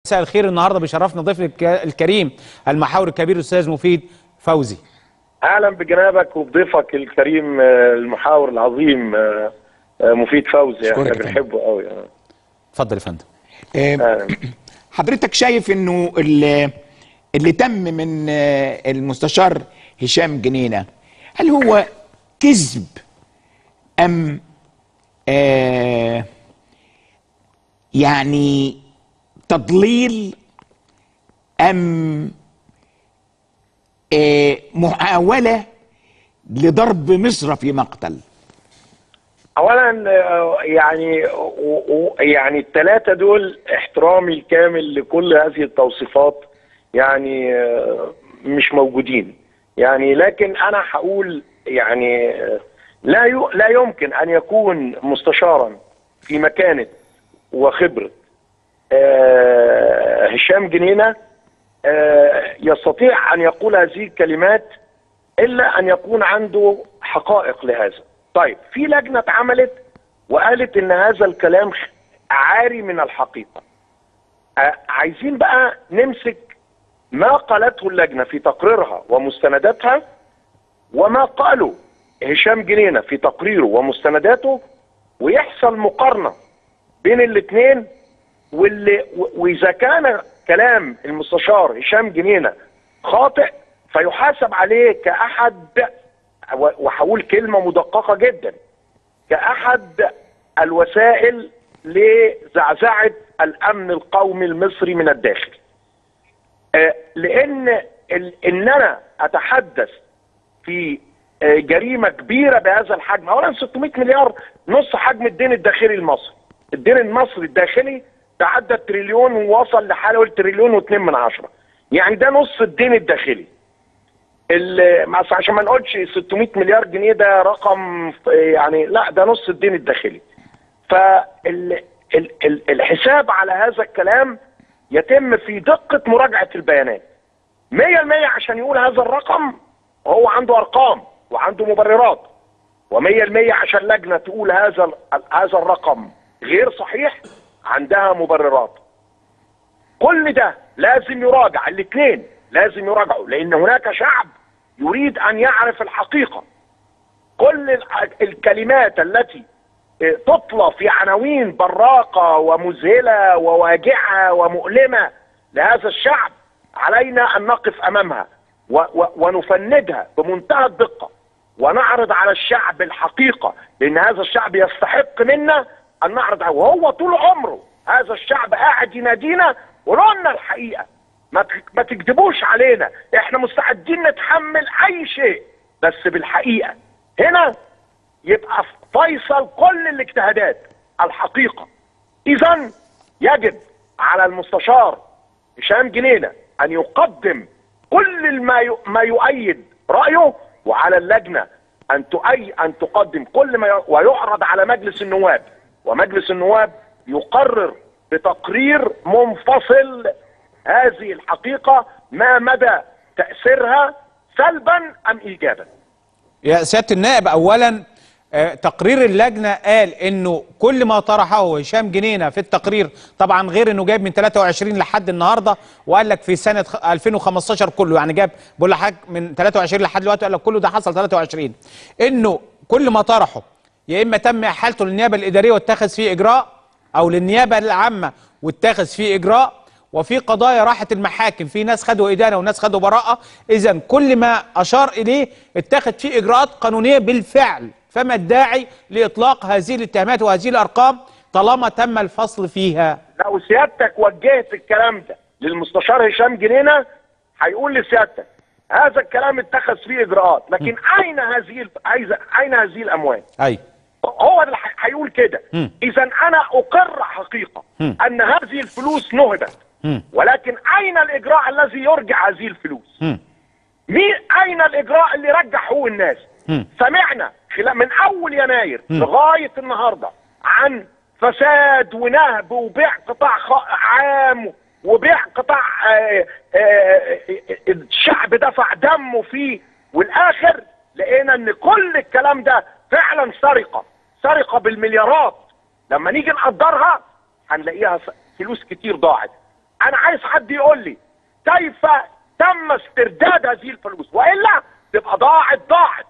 مساء الخير النهارده بيشرفنا ضيفنا الك- الكريم المحاور الكبير الاستاذ مفيد فوزي اهلا بجنابك وبضيفك الكريم آه، المحاور العظيم آه، آه، مفيد فوزي احنا أشكرك يا فندم. بنحبه قوي اتفضل يا فندم آه، حضرتك شايف انه اللي, اللي تم من آه، المستشار هشام جنينه هل هو كذب ام آه يعني تضليل ام آه محاوله لضرب مصر في مقتل اولا آه، يعني و- و- يعني الثلاثه دول احترامي الكامل لكل هذه التوصيفات يعني آه، مش موجودين يعني لكن انا هقول يعني آه، لا ي- لا يمكن ان يكون مستشارا في مكانه وخبره آه، هشام جنينه آه، يستطيع ان يقول هذه الكلمات الا ان يكون عنده حقائق لهذا. طيب في لجنه اتعملت وقالت ان هذا الكلام خ- عاري من الحقيقه. آه، عايزين بقى نمسك ما قالته اللجنه في تقريرها ومستنداتها وما قاله هشام جنينه في تقريره ومستنداته ويحصل مقارنه بين الاثنين واللي و- واذا كان كلام المستشار هشام جنينه خاطئ فيحاسب عليه كاحد و- وهقول كلمه مدققه جدا كاحد الوسائل لزعزعه الامن القومي المصري من الداخل. آه، لان ال- ان انا اتحدث في آه، جريمه كبيره بهذا الحجم اولا 600 مليار نص حجم الدين الداخلي المصري الدين المصري الداخلي تعدى التريليون ووصل لحوالي تريليون واتنين من عشرة يعني ده نص الدين الداخلي ال- بس عشان ما نقولش 600 مليار جنيه ده رقم ف- يعني لا ده نص الدين الداخلي فالحساب على هذا الكلام يتم في دقة مراجعة البيانات 100% عشان يقول هذا الرقم هو عنده ارقام وعنده مبررات و100% عشان لجنه تقول هذا ال- هذا الرقم غير صحيح عندها مبررات كل ده لازم يراجع الاثنين لازم يراجعوا لان هناك شعب يريد ان يعرف الحقيقه كل ال- الكلمات التي اه، تطلى في عناوين براقه ومذهله وواجعه ومؤلمه لهذا الشعب علينا ان نقف امامها و و ونفندها بمنتهى الدقه ونعرض على الشعب الحقيقه لان هذا الشعب يستحق منا ان نعرض عليه وهو طول عمره هذا الشعب قاعد ينادينا قولوا لنا الحقيقه ما ت- ما تكذبوش علينا احنا مستعدين نتحمل اي شيء بس بالحقيقه هنا يبقى فيصل كل الاجتهادات الحقيقه اذا يجب على المستشار هشام جنينه ان يقدم كل ما ي- ما يؤيد رايه وعلى اللجنه ان تؤي ان تقدم كل ما ي- ويعرض على مجلس النواب ومجلس النواب يقرر بتقرير منفصل هذه الحقيقه ما مدى تاثيرها سلبا ام ايجابا يا سياده النائب اولا آه، تقرير اللجنه قال انه كل ما طرحه هشام جنينه في التقرير طبعا غير انه جايب من 23 لحد النهارده وقال لك في سنه خ- 2015 كله يعني جاب بقول لحضرتك من 23 لحد دلوقتي قال لك كله ده حصل 23 انه كل ما طرحه يا اما تم احالته للنيابه الاداريه واتخذ فيه اجراء او للنيابه العامه واتخذ فيه اجراء وفي قضايا راحت المحاكم في ناس خدوا إدانة وناس خدوا براءة إذا كل ما أشار إليه اتخذ فيه إجراءات قانونية بالفعل فما الداعي لإطلاق هذه الاتهامات وهذه الأرقام طالما تم الفصل فيها لو سيادتك وجهت الكلام ده للمستشار هشام جنينه هيقول لسيادتك هذا الكلام اتخذ فيه اجراءات لكن اين هذه الف- عايزه اين هذه الاموال؟ أي هو اللي ح- هيقول كده مم. اذا انا اقر حقيقه مم. ان هذه الفلوس نهبت مم. ولكن اين الاجراء الذي يرجع هذه الفلوس؟ مم. مين اين الاجراء اللي رجع حقوق الناس مم. سمعنا خلال من اول يناير مم. لغايه النهارده عن فساد ونهب وبيع قطاع خ- عام وبيع قطاع آه، آه، آه، الشعب دفع دمه فيه والاخر لقينا ان كل الكلام ده فعلا سرقه سرقه بالمليارات لما نيجي نقدرها هنلاقيها ف- فلوس كتير ضاعت انا عايز حد يقول لي كيف تم استرداد هذه الفلوس والا تبقى ضاعت ضاعت